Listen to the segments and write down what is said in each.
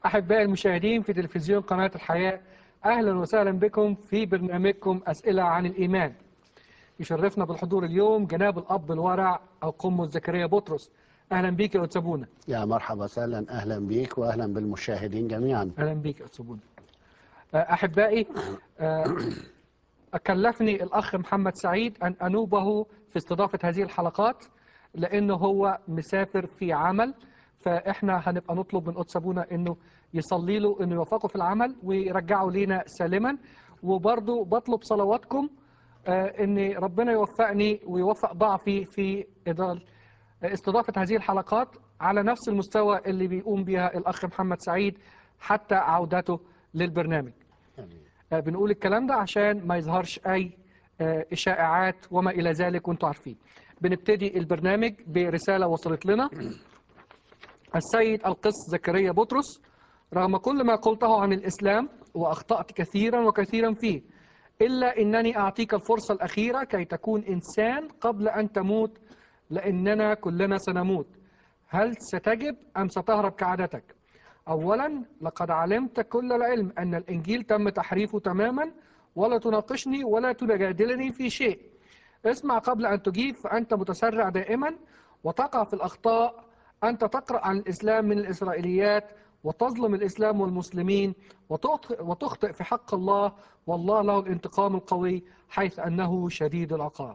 أحبائي المشاهدين في تلفزيون قناة الحياة أهلا وسهلا بكم في برنامجكم أسئلة عن الإيمان يشرفنا بالحضور اليوم جناب الأب الورع القمص زكريا بطرس أهلا بيك يا أتسابونا يا مرحبا وسهلا اهلا بيك واهلا بالمشاهدين جميعا أهلا بيك يا أتسابونا أحبائي آه، أكلفني الأخ محمد سعيد أن أنوبه في استضافة هذه الحلقات لأنه هو مسافر في عمل فإحنا هنبقى نطلب من أتسابونا أنه يصلي له أنه يوفقه في العمل ويرجعه لينا سالما وبرضه بطلب صلواتكم آه، أن ربنا يوفقني ويوفق ضعفي في إدارة استضافة هذه الحلقات على نفس المستوى اللي بيقوم بها الأخ محمد سعيد حتى عودته للبرنامج آه، بنقول الكلام ده عشان ما يظهرش أي آه، إشاعات وما إلى ذلك وانتم عارفين بنبتدي البرنامج برسالة وصلت لنا السيد القس زكريا بطرس رغم كل ما قلته عن الإسلام وأخطأت كثيرا وكثيرا فيه إلا إنني أعطيك الفرصة الأخيرة كي تكون إنسان قبل أن تموت لأننا كلنا سنموت هل ستجب أم ستهرب كعادتك أولا لقد علمت كل العلم أن الإنجيل تم تحريفه تماما ولا تناقشني ولا تجادلني في شيء اسمع قبل أن تجيب فأنت متسرع دائما وتقع في الأخطاء أنت تقرأ عن الإسلام من الإسرائيليات وتظلم الإسلام والمسلمين وتخطئ وتخطئ في حق الله والله له الانتقام القوي حيث أنه شديد العقاب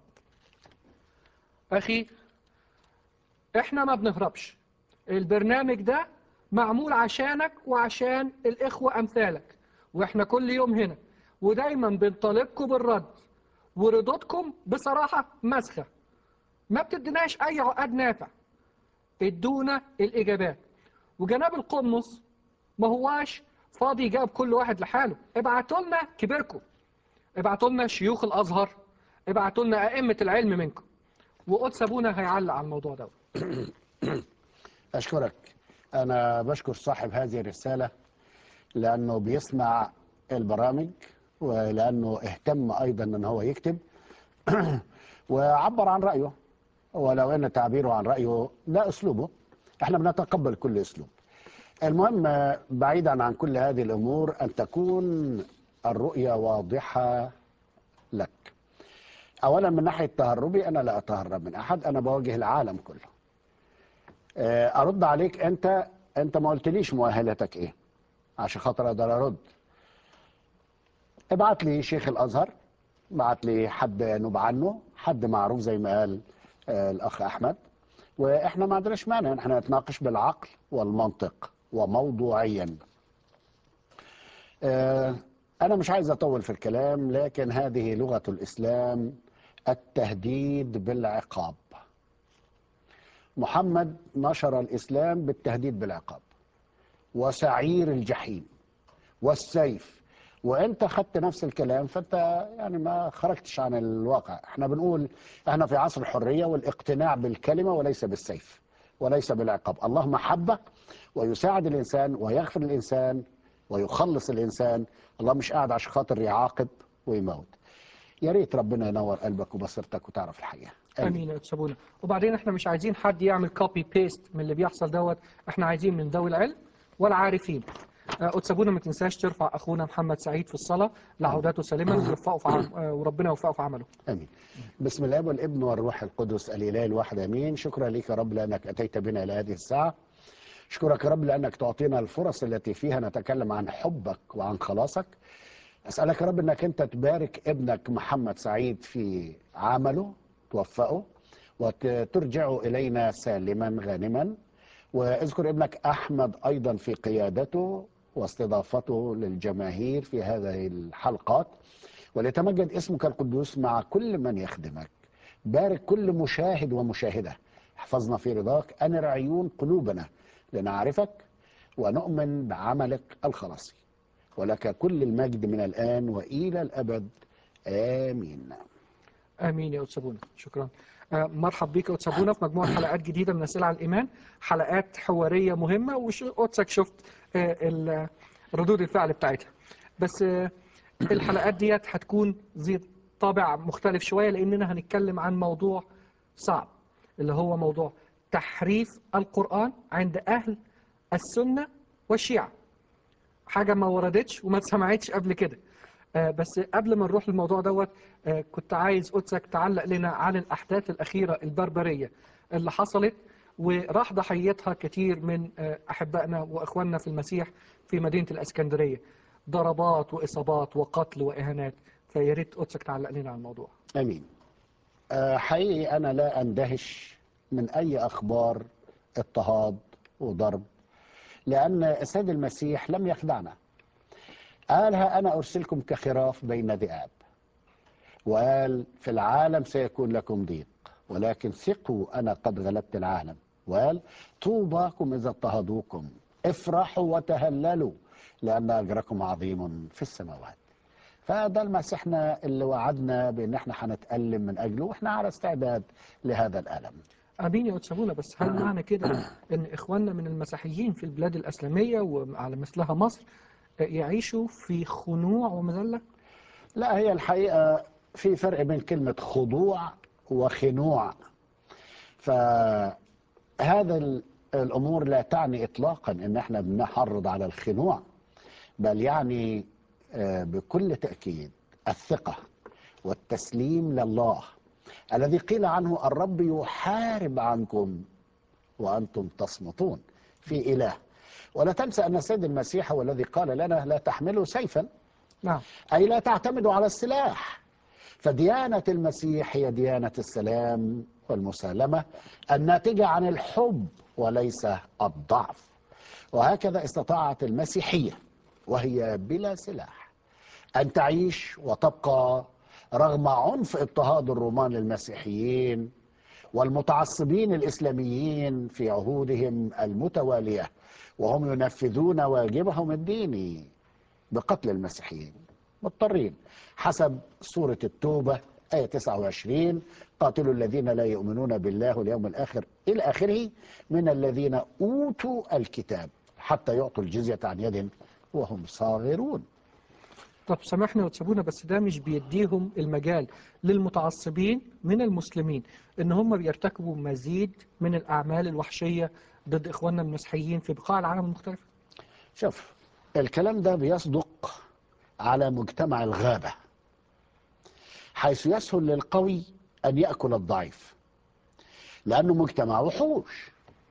أخي إحنا ما بنهربش البرنامج ده معمول عشانك وعشان الإخوة أمثالك وإحنا كل يوم هنا ودايما بنطالبكم بالرد وردودكم بصراحة مسخة ما بتديناش أي عقد نافع ادونا الإجابات وجناب القمص ما هواش فاضي يجاوب كل واحد لحاله ابعتوا لنا كبيركم ابعتوا لنا شيوخ الأزهر ابعتوا لنا أئمة العلم منكم وقدس أبونا هيعلق على الموضوع ده اشكرك انا بشكر صاحب هذه الرساله لانه بيسمع البرامج ولانه اهتم ايضا ان هو يكتب وعبر عن رايه ولو ان تعبيره عن رايه لا اسلوبه احنا بنتقبل كل اسلوب المهم بعيدا عن كل هذه الامور ان تكون الرؤيه واضحه لك اولا من ناحيه تهربي انا لا اتهرب من احد انا بواجه العالم كله آه، ارد عليك انت انت ما قلتليش مؤهلاتك ايه عشان خاطر اقدر ارد ابعت لي شيخ الازهر ابعت لي حد نوب عنه حد معروف زي ما قال آه، الاخ احمد واحنا ما عندناش مانع ان احنا نتناقش بالعقل والمنطق وموضوعيا آه، انا مش عايز اطول في الكلام لكن هذه لغه الاسلام التهديد بالعقاب محمد نشر الإسلام بالتهديد بالعقاب وسعير الجحيم والسيف وانت خدت نفس الكلام فانت يعني ما خرجتش عن الواقع احنا بنقول احنا في عصر الحرية والاقتناع بالكلمة وليس بالسيف وليس بالعقاب الله محبة ويساعد الإنسان ويغفر الإنسان ويخلص الإنسان الله مش قاعد عشان خاطر يعاقب ويموت يا ريت ربنا ينور قلبك وبصيرتك وتعرف الحقيقة امين يا تسابونا وبعدين احنا مش عايزين حد يعمل كوبي بيست من اللي بيحصل دوت احنا عايزين من ذوي العلم والعارفين آه، أتسابونا ما تنساش ترفع أخونا محمد سعيد في الصلاة لعودته سالما ويوفقه في عم... آه، وربنا يوفقه في عمله امين بسم الله والابن والروح القدس الاله الواحد امين شكرا لك يا رب لانك اتيت بنا الى هذه الساعه اشكرك يا رب لانك تعطينا الفرص التي فيها نتكلم عن حبك وعن خلاصك اسالك يا رب انك انت تبارك ابنك محمد سعيد في عمله توفقه وترجعه الينا سالما غانما واذكر ابنك احمد ايضا في قيادته واستضافته للجماهير في هذه الحلقات وليتمجد اسمك القدوس مع كل من يخدمك بارك كل مشاهد ومشاهدة احفظنا في رضاك أنر عيون قلوبنا لنعرفك ونؤمن بعملك الخلاصي ولك كل المجد من الآن وإلى الأبد آمين امين يا أتسابونا شكرا آه، مرحب بيك يا أتسابونا في مجموعة حلقات جديدة من أسئلة على الإيمان حلقات حوارية مهمة وقدسك شفت آه، ال- ردود الفعل بتاعتها بس آه، الحلقات ديت هتكون ذي طابع مختلف شوية لأننا هنتكلم عن موضوع صعب اللي هو موضوع تحريف القرآن عند أهل السنة والشيعة حاجة ما وردتش وما اتسمعتش قبل كده آه، بس قبل ما نروح للموضوع دوت آه، كنت عايز قدسك تعلق لنا عن الأحداث الأخيرة البربرية اللي حصلت وراح ضحيتها كتير من آه، أحبائنا وإخواننا في المسيح في مدينة الإسكندرية ضربات وإصابات وقتل وإهانات فيا ريت قدسك تعلق لنا عن الموضوع امين آه، حقيقي انا لا اندهش من اي اخبار اضطهاد وضرب لان السيد المسيح لم يخدعنا قالها انا ارسلكم كخراف بين ذئاب وقال في العالم سيكون لكم ضيق ولكن ثقوا انا قد غلبت العالم وقال طوباكم اذا اضطهدوكم افرحوا وتهللوا لان اجركم عظيم في السماوات فده المسيحنا اللي وعدنا بان احنا هنتالم من اجله واحنا على استعداد لهذا الالم امين يا أتسابونا بس هل معنى كده ان اخواننا من المسيحيين في البلاد الاسلاميه وعلى مثلها مصر يعيشوا في خنوع ومذله؟ لا هي الحقيقه في فرق بين كلمه خضوع وخنوع فهذا ال- الامور لا تعني اطلاقا ان احنا بنحرض على الخنوع بل يعني آه، بكل تاكيد الثقه والتسليم لله الذي قيل عنه الرب يحارب عنكم وانتم تصمتون في اله ولا تنسى ان السيد المسيح هو الذي قال لنا لا تحملوا سيفا نعم أي لا تعتمدوا على السلاح فديانة المسيح هي ديانة السلام والمسالمة الناتجة عن الحب وليس الضعف وهكذا استطاعت المسيحية وهي بلا سلاح أن تعيش وتبقى رغم عنف اضطهاد الرومان للمسيحيين والمتعصبين الإسلاميين في عهودهم المتوالية وهم ينفذون واجبهم الديني بقتل المسيحيين مضطرين حسب سورة التوبة آية 29 قاتلوا الذين لا يؤمنون بالله واليوم الآخر إلى آخره من الذين أوتوا الكتاب حتى يعطوا الجزية عن يد وهم صاغرون طب سامحنا يا أتسابونا بس ده مش بيديهم المجال للمتعصبين من المسلمين ان هم بيرتكبوا مزيد من الاعمال الوحشيه ضد اخواننا المسيحيين في بقاع العالم المختلفه شوف الكلام ده بيصدق على مجتمع الغابة حيث يسهل للقوي أن يأكل الضعيف لأنه مجتمع وحوش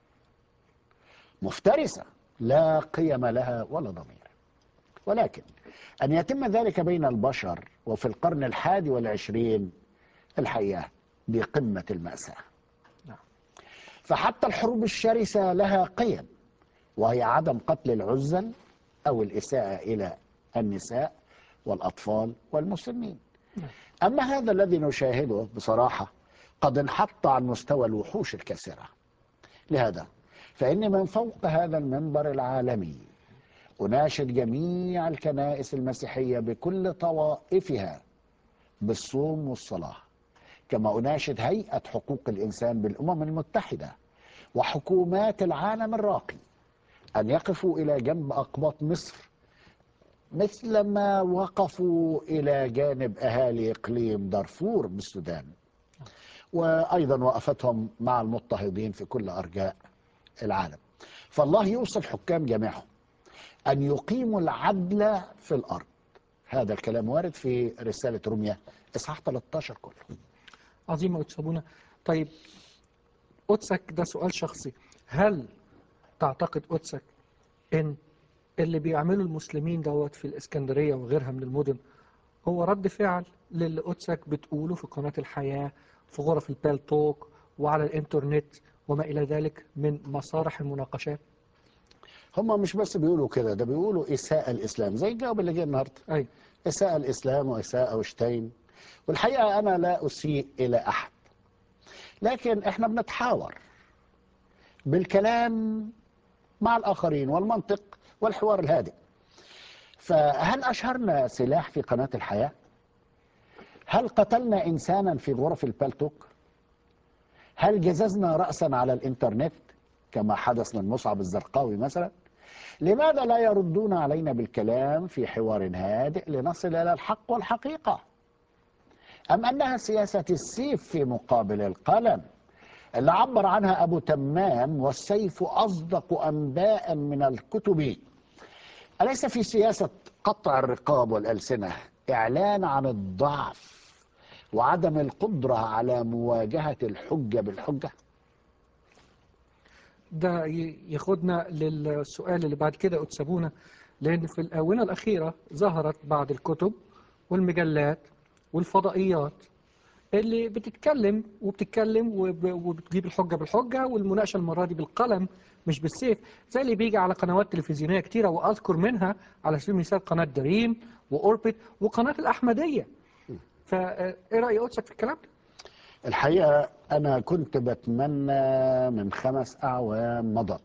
مفترسة لا قيم لها ولا ضمير ولكن أن يتم ذلك بين البشر وفي القرن الحادي والعشرين الحقيقة دي قمة المأساة نعم. فحتى الحروب الشرسة لها قيم وهي عدم قتل العزل أو الإساءة إلى النساء والأطفال والمسنين نعم. أما هذا الذي نشاهده بصراحة قد انحط عن مستوى الوحوش الكاسرة لهذا فإني من فوق هذا المنبر العالمي أناشد جميع الكنائس المسيحية بكل طوائفها بالصوم والصلاة كما أناشد هيئة حقوق الإنسان بالأمم المتحدة وحكومات العالم الراقي أن يقفوا إلى جنب أقباط مصر مثل ما وقفوا إلى جانب أهالي إقليم دارفور بالسودان وأيضا وقفتهم مع المضطهدين في كل أرجاء العالم فالله يوصف حكام جميعهم أن يقيموا العدل في الأرض هذا الكلام وارد في رسالة روميا إصحاح 13 كله عظيم يا أتسابونا طيب قدسك ده سؤال شخصي هل تعتقد قدسك ان اللي بيعمله المسلمين دوت في الاسكندريه وغيرها من المدن هو رد فعل للي قدسك بتقوله في قناه الحياه في غرف البال توك وعلى الانترنت وما الى ذلك من مسارح المناقشات هم مش بس بيقولوا كده ده بيقولوا إساءة الإسلام زي الجواب اللي جه النهارده اي إساءة الإسلام وإساءة وشتين والحقيقة أنا لا أسيء إلى أحد لكن إحنا بنتحاور بالكلام مع الآخرين والمنطق والحوار الهادئ فهل أشهرنا سلاح في قناة الحياة؟ هل قتلنا إنسانا في غرف البلتوك؟ هل جززنا رأسا على الإنترنت كما حدث من مصعب الزرقاوي مثلا؟ لماذا لا يردون علينا بالكلام في حوار هادئ لنصل إلى الحق والحقيقة؟ أم أنها سياسة السيف في مقابل القلم اللي عبر عنها أبو تمام والسيف أصدق أنباء من الكتب أليس في سياسة قطع الرقاب والألسنة إعلان عن الضعف وعدم القدرة على مواجهة الحجة بالحجة ده ي- ياخدنا للسؤال اللي بعد كده أتسابونا لأن في الآونة الأخيرة ظهرت بعض الكتب والمجلات والفضائيات اللي بتتكلم وبتتكلم وب- وبتجيب الحجة بالحجة والمناقشة المرة دي بالقلم مش بالسيف زي اللي بيجي على قنوات تلفزيونية كتيرة وأذكر منها على سبيل المثال قناة دريم وأوربت وقناة الأحمدية فإيه رأي قدسك في الكلام ده؟ الحقيقة أنا كنت بتمنى من خمس أعوام مضت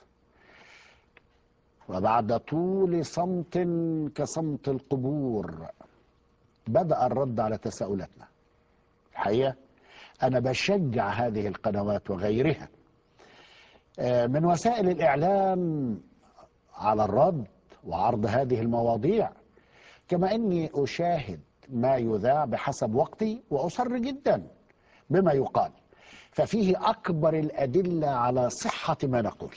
وبعد طول صمت كصمت القبور بدأ الرد على تساؤلاتنا الحقيقة أنا بشجع هذه القنوات وغيرها آه، من وسائل الإعلام على الرد وعرض هذه المواضيع كما أني أشاهد ما يذاع بحسب وقتي وأصر جدا بما يقال ففيه أكبر الأدلة على صحة ما نقول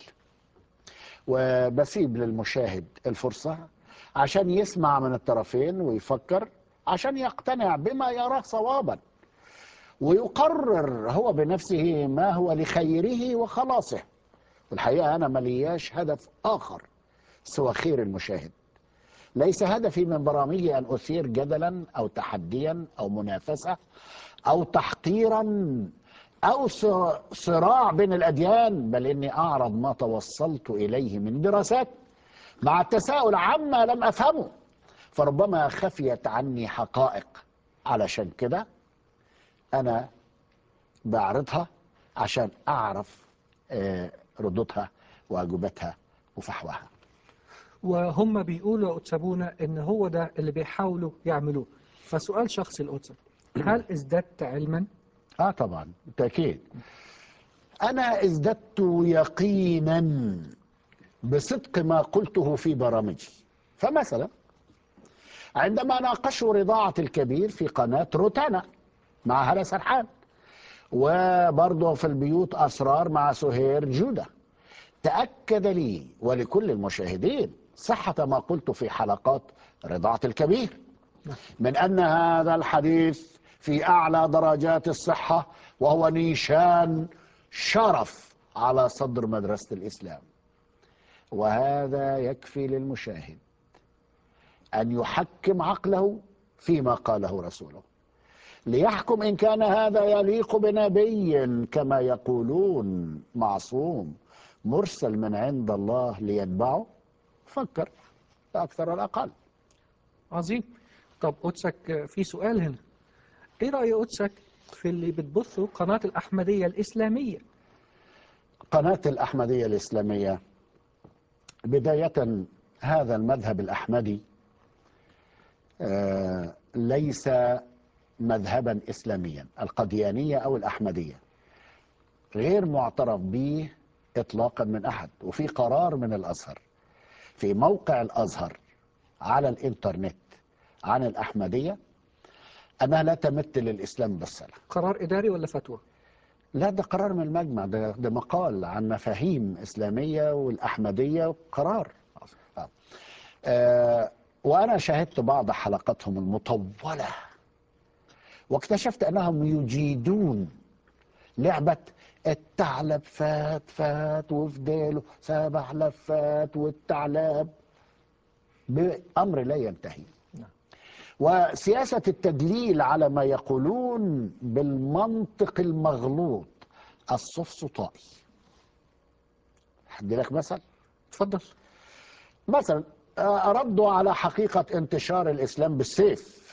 وبسيب للمشاهد الفرصة عشان يسمع من الطرفين ويفكر عشان يقتنع بما يراه صوابا ويقرر هو بنفسه ما هو لخيره وخلاصه والحقيقة أنا ملياش هدف آخر سوى خير المشاهد ليس هدفي من برامجي أن أثير جدلا أو تحديا أو منافسة أو تحقيرا أو ص- صراع بين الأديان بل إني أعرض ما توصلت إليه من دراسات مع التساؤل عما لم أفهمه فربما خفيت عني حقائق علشان كده أنا بعرضها عشان أعرف آه، ردودها وأجوبتها وفحوها وهم بيقولوا يا أتسابونا إن هو ده اللي بيحاولوا يعملوه فسؤال شخصي لأتساب هل ازددت علما؟ اه طبعا بالتاكيد انا ازددت يقينا بصدق ما قلته في برامجي فمثلا عندما ناقشوا رضاعة الكبير في قناة روتانا مع هلا سرحان وبرضه في البيوت أسرار مع سهير جودة تأكد لي ولكل المشاهدين صحة ما قلت في حلقات رضاعة الكبير من أن هذا الحديث في أعلى درجات الصحة وهو نيشان شرف على صدر مدرسة الإسلام وهذا يكفي للمشاهد أن يحكم عقله فيما قاله رسوله ليحكم إن كان هذا يليق بنبي كما يقولون معصوم مرسل من عند الله ليتبعه فكر لا أكثر ولا أقل عظيم طب قدسك في سؤال هنا ايه رأي قدسك في اللي بتبثه قناة الأحمدية الإسلامية قناة الأحمدية الإسلامية بداية هذا المذهب الأحمدي آه، ليس مذهبا إسلاميا القديانية أو الأحمدية غير معترف به إطلاقا من أحد وفي قرار من الأزهر في موقع الأزهر على الإنترنت عن الأحمدية أنها لا تمت للإسلام بالصلة قرار إداري ولا فتوى لا ده قرار من المجمع ده, ده مقال عن مفاهيم إسلامية والأحمدية قرار آه. آه وأنا شاهدت بعض حلقاتهم المطولة واكتشفت أنهم يجيدون لعبة الثعلب فات فات وفي ديله سبع لفات والثعلب بأمر لا ينتهي نعم. وسياسة التدليل على ما يقولون بالمنطق المغلوط الصفصطائي هدي لك مثل اتفضل مثلا آه، ردوا على حقيقة انتشار الإسلام بالسيف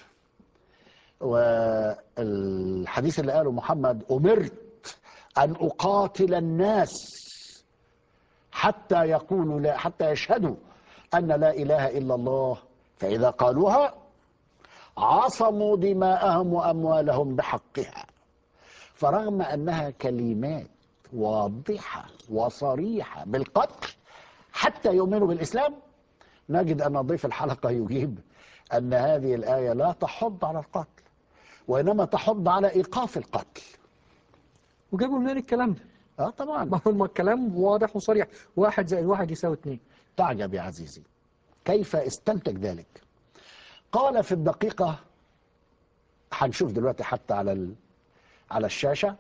والحديث اللي قاله محمد أمرت أن أقاتل الناس حتى يقولوا لا حتى يشهدوا أن لا إله إلا الله فإذا قالوها عصموا دماءهم وأموالهم بحقها فرغم أنها كلمات واضحة وصريحة بالقتل حتى يؤمنوا بالإسلام نجد أن ضيف الحلقة يجيب أن هذه الآية لا تحض على القتل وإنما تحض على إيقاف القتل وجابوا منين الكلام ده اه طبعا ما هو الكلام واضح وصريح واحد زائد واحد يساوي اتنين تعجب يا عزيزي كيف استنتج ذلك قال في الدقيقة هنشوف دلوقتي حتى على ال... على الشاشة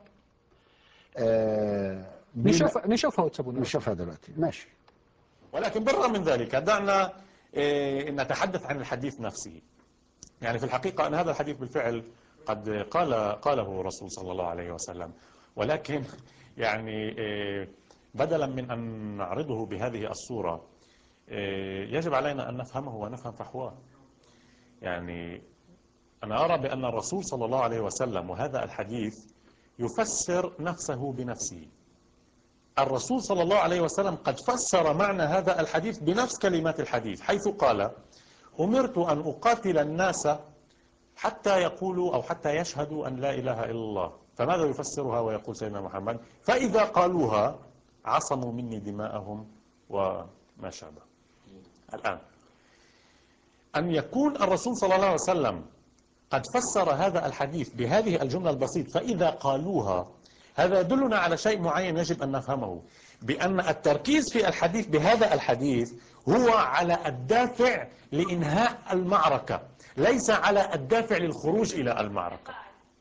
آه بما- نشوف نشوفها وتسابونا نشوفها دلوقتي ماشي ولكن بالرغم من ذلك دعنا إيه، نتحدث عن الحديث نفسه يعني في الحقيقة أن هذا الحديث بالفعل قد قال قاله الرسول صلى الله عليه وسلم ولكن يعني إيه، بدلا من أن نعرضه بهذه الصورة إيه، يجب علينا أن نفهمه ونفهم فحواه يعني أنا أرى بأن الرسول صلى الله عليه وسلم وهذا الحديث يفسر نفسه بنفسه الرسول صلى الله عليه وسلم قد فسر معنى هذا الحديث بنفس كلمات الحديث حيث قال أمرت أن أقاتل الناس حتى يقولوا أو حتى يشهدوا أن لا إله إلا الله فماذا يفسرها ويقول سيدنا محمد فإذا قالوها عصموا مني دماءهم وما شابه الآن أن يكون الرسول صلى الله عليه وسلم قد فسر هذا الحديث بهذه الجملة البسيطة فإذا قالوها هذا يدلنا على شيء معين يجب أن نفهمه بأن التركيز في الحديث بهذا الحديث هو على الدافع لإنهاء المعركة ليس على الدافع للخروج إلى المعركة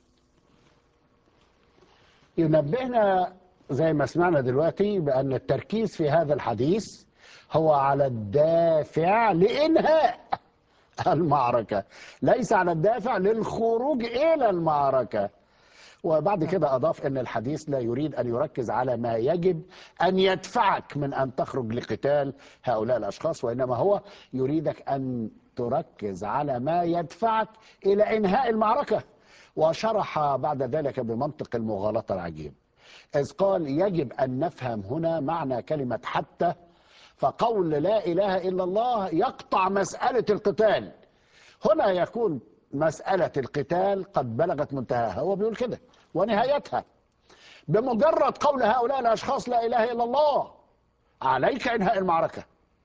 ينبهنا زي ما سمعنا دلوقتي بأن التركيز في هذا الحديث هو على الدافع لإنهاء المعركة ليس على الدافع للخروج إلى المعركة وبعد كده أضاف أن الحديث لا يريد أن يركز على ما يجب أن يدفعك من أن تخرج لقتال هؤلاء الأشخاص وإنما هو يريدك أن تركز على ما يدفعك إلى إنهاء المعركة وشرح بعد ذلك بمنطق المغالطة العجيب إذ قال يجب أن نفهم هنا معنى كلمة حتى فقول لا إله إلا الله يقطع مسألة القتال هنا يكون مسألة القتال قد بلغت منتهاها هو بيقول كده ونهايتها بمجرد قول هؤلاء الأشخاص لا إله إلا الله عليك إنهاء المعركة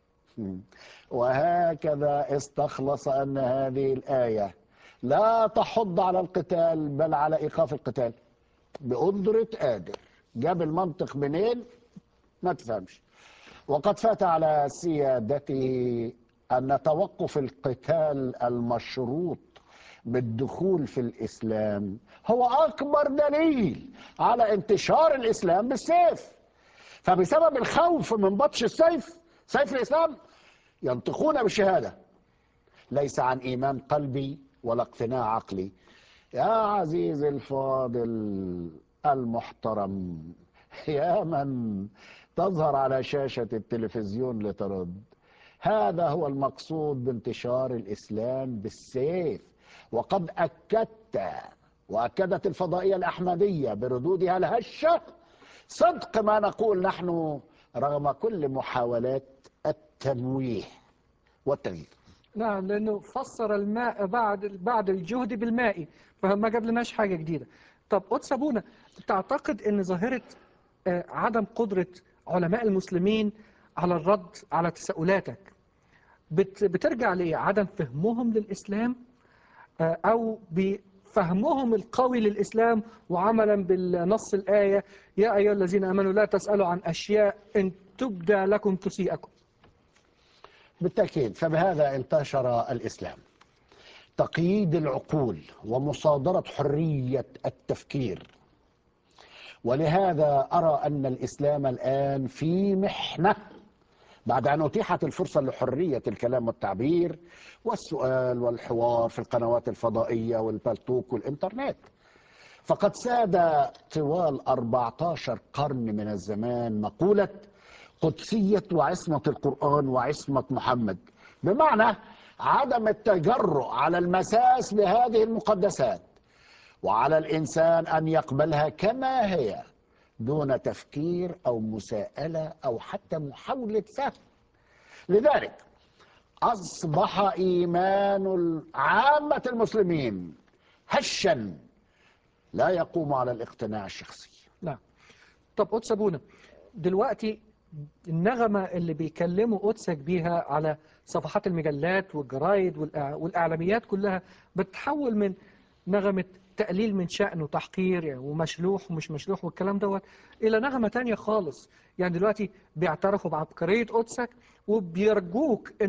وهكذا استخلص أن هذه الآية لا تحض على القتال بل على إيقاف القتال بقدرة قادر جاب المنطق منين ما تفهمش وقد فات على سيادته أن توقف القتال المشروط بالدخول في الإسلام هو أكبر دليل على انتشار الإسلام بالسيف فبسبب الخوف من بطش السيف سيف الإسلام ينطقون بالشهادة ليس عن إيمان قلبي ولا اقتناع عقلي يا عزيزي الفاضل المحترم يا من تظهر على شاشة التلفزيون لترد هذا هو المقصود بانتشار الإسلام بالسيف وقد أكدت وأكدت الفضائية الأحمدية بردودها الهشة صدق ما نقول نحن رغم كل محاولات التمويه والتغيير نعم لأنه فسر الماء بعد بعد الجهد بالماء فما جاب لناش حاجة جديدة طب قدس أبونا تعتقد أن ظاهرة آه، عدم قدرة علماء المسلمين على الرد على تساؤلاتك بت- بترجع لعدم فهمهم للإسلام آه، أو بفهمهم القوي للإسلام وعملا بالنص الآية يا أيها الذين آمنوا لا تسألوا عن أشياء إن تبدى لكم تسيئكم بالتأكيد فبهذا انتشر الإسلام تقييد العقول ومصادرة حرية التفكير ولهذا أرى أن الإسلام الآن في محنة بعد أن أتيحت الفرصة لحرية الكلام والتعبير والسؤال والحوار في القنوات الفضائية والبلتوك والإنترنت فقد ساد طوال 14 قرن من الزمان مقولة قدسية وعصمة القرآن وعصمة محمد بمعنى عدم التجرؤ على المساس بهذه المقدسات وعلى الإنسان أن يقبلها كما هي دون تفكير أو مساءلة أو حتى محاولة فهم لذلك أصبح إيمان عامة المسلمين هشا لا يقوم على الاقتناع الشخصي نعم طب قدس أبونا دلوقتي النغمة اللي بيكلموا قدسك بيها على صفحات المجلات والجرايد والإع- والإعلاميات كلها بتحول من نغمة تقليل من شأن وتحقير يعني ومشلوح ومش مشلوح والكلام دوت إلى نغمة تانية خالص يعني دلوقتي بيعترفوا بعبقرية قدسك وبيرجوك إنك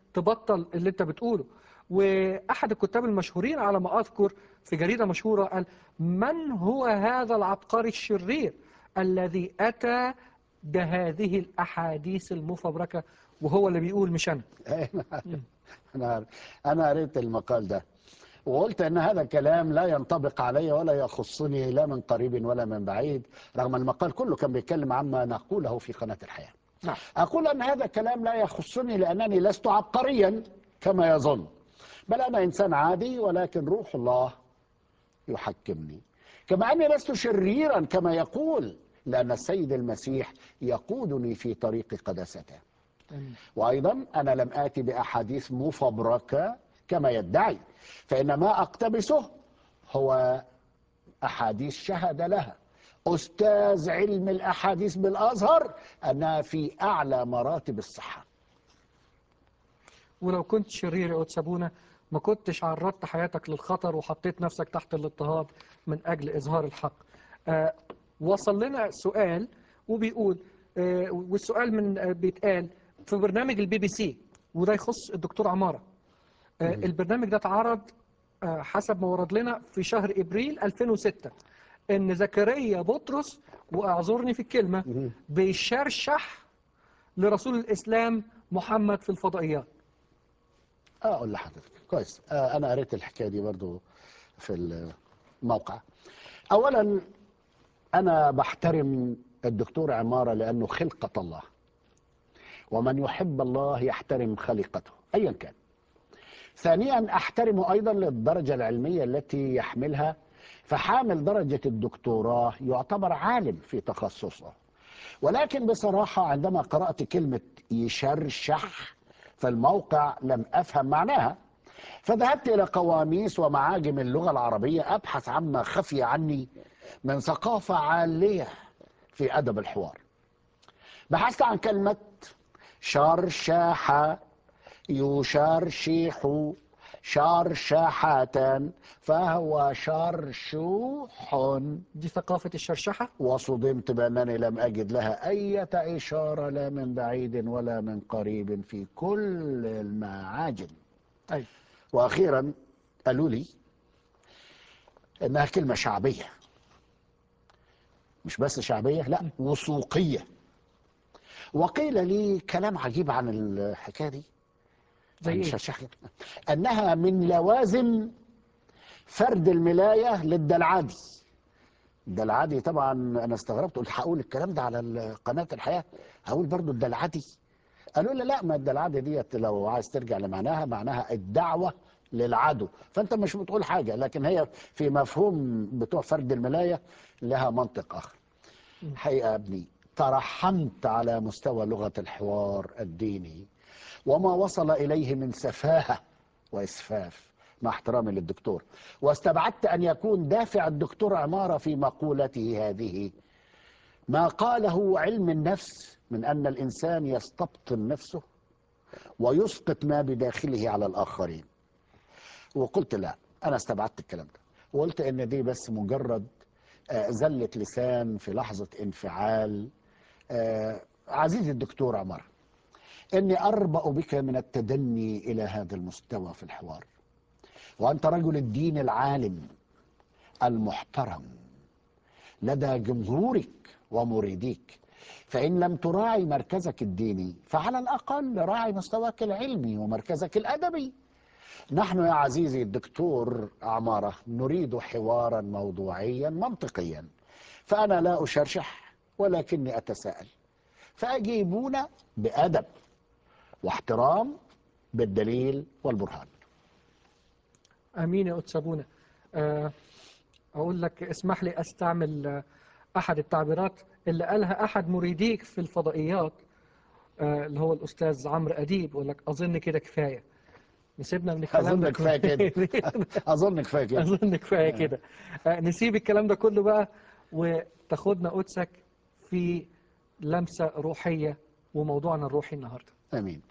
تبطل اللي انت بتقوله واحد الكتاب المشهورين على ما اذكر في جريده مشهوره قال من هو هذا العبقري الشرير الذي اتى بهذه الاحاديث المفبركه وهو اللي بيقول مش انا انا انا قريت المقال ده وقلت ان هذا الكلام لا ينطبق علي ولا يخصني لا من قريب ولا من بعيد رغم المقال كله كان بيتكلم عما نقوله في قناه الحياه نعم أقول أن هذا الكلام لا يخصني لأنني لست عبقريا كما يظن بل أنا إنسان عادي ولكن روح الله يحكمني كما أني لست شريرا كما يقول لأن السيد المسيح يقودني في طريق قداسته آمين. وأيضا أنا لم آتي بأحاديث مفبركة كما يدعي فإن ما أقتبسه هو أحاديث شهد لها أستاذ علم الأحاديث بالأزهر أنها في أعلى مراتب الصحة ولو كنت شرير يا أوتسابونا ما كنتش عرضت حياتك للخطر وحطيت نفسك تحت الاضطهاد من أجل إظهار الحق آه وصل لنا سؤال وبيقول آه والسؤال من آه بيتقال في برنامج البي بي سي وده يخص الدكتور عمارة آه البرنامج ده اتعرض آه حسب ما ورد لنا في شهر إبريل 2006 إن زكريا بطرس وأعذرني في الكلمة بيشرشح لرسول الإسلام محمد في الفضائيات أقول لحضرتك كويس آه أنا قريت الحكاية دي برضو في الموقع أولا أنا بحترم الدكتور عمارة لأنه خلقة الله ومن يحب الله يحترم خليقته أيا كان ثانيا أحترمه أيضا للدرجة العلمية التي يحملها فحامل درجة الدكتوراه يعتبر عالم في تخصصه ولكن بصراحة عندما قرأت كلمة يشرشح في الموقع لم أفهم معناها فذهبت إلى قواميس ومعاجم اللغة العربية أبحث عما خفي عني من ثقافة عالية في أدب الحوار بحثت عن كلمة شرشاح يشرشح شرشحة فهو شرشوح دي ثقافة الشرشحة وصدمت بأنني لم أجد لها أي إشارة لا من بعيد ولا من قريب في كل المعاجم أي وأخيرا قالوا لي إنها كلمة شعبية مش بس شعبية لا وثوقية وقيل لي كلام عجيب عن الحكاية دي زي عن إيه؟ الشرشحة. أنها من لوازم فرد الملاية للدلعادي الدلعادي طبعا أنا استغربت قلت هقول الكلام ده على قناة الحياة هقول برضو الدلعادي قالوا لي لا ما الدلعادي ديت لو عايز ترجع لمعناها معناها الدعوة للعدو فأنت مش بتقول حاجة لكن هي في مفهوم بتوع فرد الملاية لها منطق آخر حقيقة يا ابني ترحمت على مستوى لغة الحوار الديني وما وصل إليه من سفاهة وإسفاف مع احترامي للدكتور واستبعدت أن يكون دافع الدكتور عمارة في مقولته هذه ما قاله علم النفس من أن الإنسان يستبطن نفسه ويسقط ما بداخله على الآخرين وقلت لا أنا استبعدت الكلام ده وقلت إن دي بس مجرد آه، زلة لسان في لحظة انفعال آه، عزيزي الدكتور عمر إني أربأ بك من التدني إلى هذا المستوى في الحوار وأنت رجل الدين العالم المحترم لدى جمهورك ومريديك فإن لم تراعي مركزك الديني فعلى الأقل راعي مستواك العلمي ومركزك الأدبي نحن يا عزيزي الدكتور عمارة نريد حوارا موضوعيا منطقيا فأنا لا أشرشح ولكني أتساءل فأجيبونا بأدب واحترام بالدليل والبرهان امين يا أتسابونا آه، اقول لك اسمح لي استعمل آه، احد التعبيرات اللي قالها احد مريديك في الفضائيات آه، اللي هو الاستاذ عمرو اديب يقول لك اظن كده كفايه نسيبنا من الكلام أظن ده كفاية كده. كله. أظن كفاية كده اظن كفايه كده آه، نسيب الكلام ده كله بقى وتاخدنا قدسك في لمسه روحيه وموضوعنا الروحي النهارده امين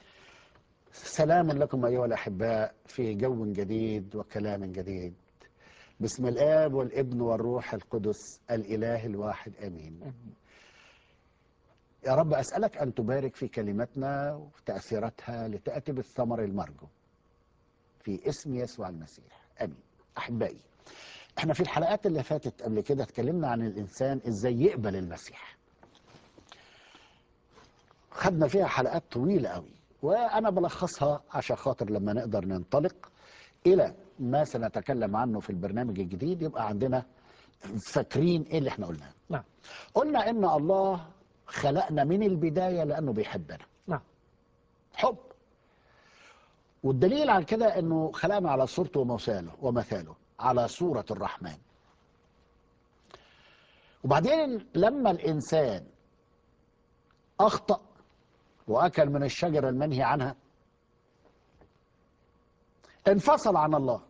سلام لكم ايها الاحباء في جو جديد وكلام جديد باسم الاب والابن والروح القدس الاله الواحد امين يا رب أسألك أن تبارك في كلمتنا وتأثيراتها لتأتي بالثمر المرجو في اسم يسوع المسيح أمين أحبائي احنا في الحلقات اللي فاتت قبل كده اتكلمنا عن الإنسان إزاي يقبل المسيح خدنا فيها حلقات طويلة قوي وأنا بلخصها عشان خاطر لما نقدر ننطلق إلى ما سنتكلم عنه في البرنامج الجديد يبقى عندنا فاكرين إيه اللي احنا قلناه نعم قلنا ان الله خلقنا من البدايه لانه بيحبنا نعم حب والدليل على كده انه خلقنا على صورته ومثاله ومثاله على صوره الرحمن وبعدين لما الانسان اخطا واكل من الشجره المنهي عنها انفصل عن الله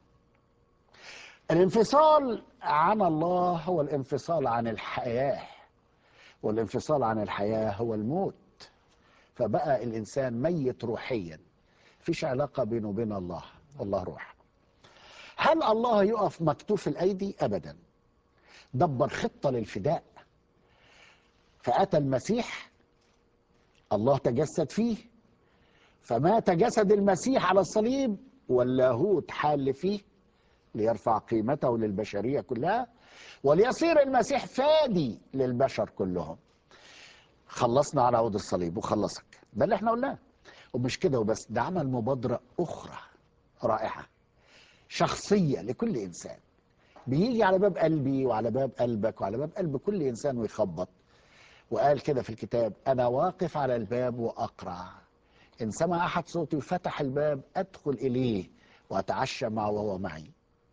الانفصال عن الله هو الانفصال عن الحياه والانفصال عن الحياه هو الموت فبقى الانسان ميت روحيا فيش علاقه بينه وبين الله الله روح هل الله يقف مكتوف الايدي ابدا دبر خطه للفداء فاتى المسيح الله تجسد فيه فمات جسد المسيح على الصليب واللاهوت حال فيه ليرفع قيمته للبشريه كلها وليصير المسيح فادي للبشر كلهم خلصنا على عود الصليب وخلصك ده اللي احنا قلناه ومش كده وبس ده عمل مبادره اخرى رائعه شخصيه لكل انسان بيجي على باب قلبي وعلى باب قلبك وعلى باب قلب كل انسان ويخبط وقال كده في الكتاب انا واقف على الباب واقرع ان سمع احد صوتي وفتح الباب ادخل اليه واتعشى معه وهو معي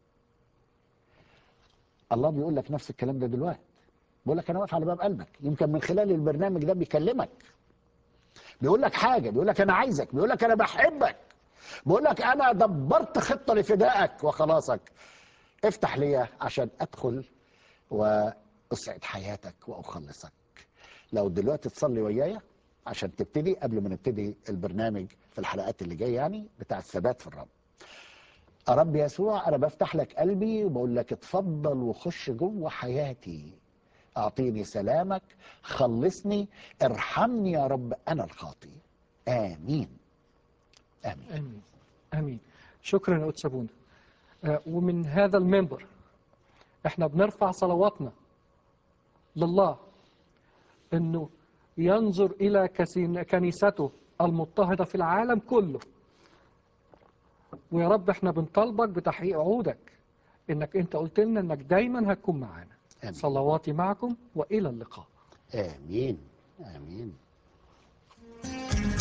الله بيقول لك نفس الكلام ده دلوقتي بيقول لك انا واقف على باب قلبك يمكن من خلال البرنامج ده بيكلمك بيقول لك حاجه بيقول لك انا عايزك بيقول لك انا بحبك بيقول لك انا دبرت خطه لفدائك وخلاصك افتح ليا عشان ادخل واسعد حياتك واخلصك لو دلوقتي تصلي ويايا عشان تبتدي قبل ما نبتدي البرنامج في الحلقات اللي جايه يعني بتاع الثبات في الرب يا رب يسوع انا بفتح لك قلبي وبقول لك اتفضل وخش جوه حياتي اعطيني سلامك خلصني ارحمني يا رب انا الخاطي امين امين امين امين شكرا يا قدس ابونا آه، ومن هذا المنبر احنا بنرفع صلواتنا لله انه ينظر الى كسين- كنيسته المضطهده في العالم كله ويا رب احنا بنطالبك بتحقيق عودك انك انت قلت لنا انك دايما هتكون معانا آمين. صلواتي معكم والى اللقاء امين امين